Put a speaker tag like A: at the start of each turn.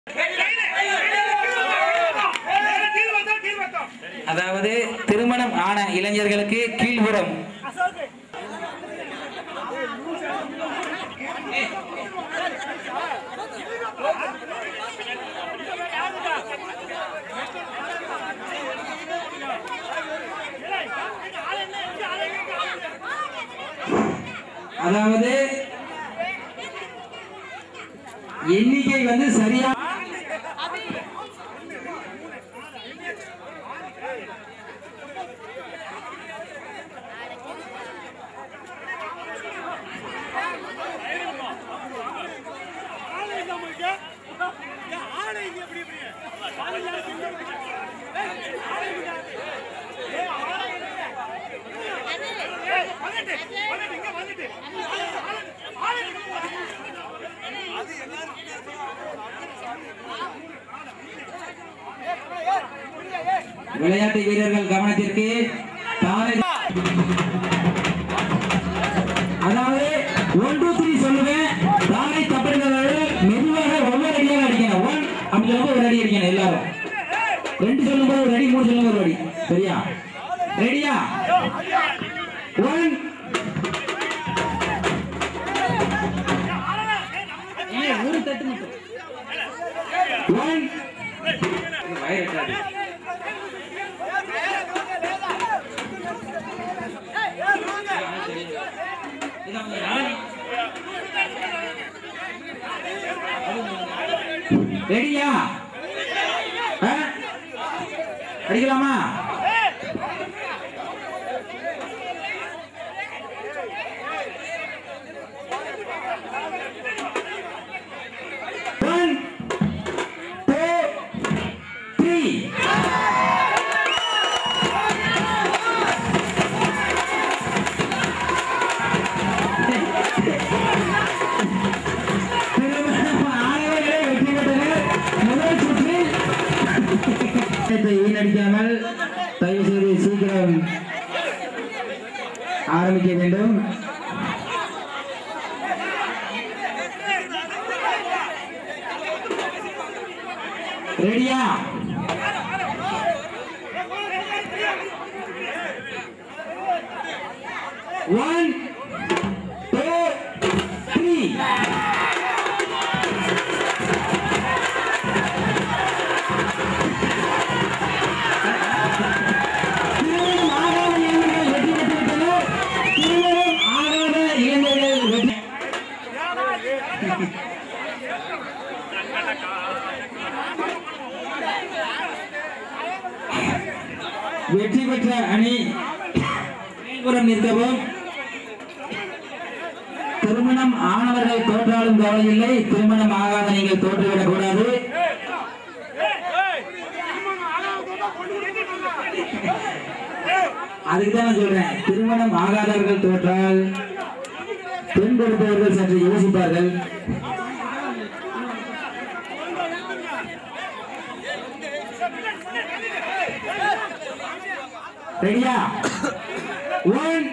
A: அதாவது திருமணம் ஆன இளைஞர்களுக்கு கீழ்புறம் அதாவது எண்ணிக்கை வந்து சரியா விளையாட்டு வீரர்கள் கவனத்திற்கு தானே அதாவது ஒன் டூ த்ரீ சொல்லுவேன் தானே தப்படுகிறவர்கள் மெதுவாக ஒவ்வொரு அடியாக அடிக்கணும் ஒன் அப்படி சொல்லும்போது ஒரு அடி அடிக்கணும் எல்லாரும் ரெண்டு சொல்லும்போது ஒரு அடி மூணு சொல்லும்போது ஒரு அடி சரியா ரெடியா ஒன் ஒரு தட்டு மட்டும் ஒன் வயிறு ரெடியா ஆ? அடிக்கலாமா ஒன் டூ த்ரீ திருமணம் ஆனவர்களே வெற்றி பெற்றனர் முதல் சுற்றில் நேரத்தை வீணடிக்காமல் தயவு செய்து சீக்கிரம் ஆரம்பிக்க வேண்டும் ரெடியா ஒன் டூ த்ரீ திருமணம் ஆகாத இளைஞர்கள் வெற்றி பெற்றுவிட்டனர் திருமணம் ஆகாத இளைஞர்கள் வெற்றி வெற்றி பெற்ற அணி மேல்புறம் நிற்கவும் திருமணம் ஆனவர்கள் தோற்றாலும் கவலையில்லை திருமணம் ஆகாத நீங்கள் தோற்றுவிடக் கூடாது அதுக்கு தான் நான் சொல்றேன் திருமணம் ஆகாதவர்கள் தோற்றால் பெண் கொடுப்பவர்கள் சற்று யோசிப்பார்கள் ரெடியா ஒன்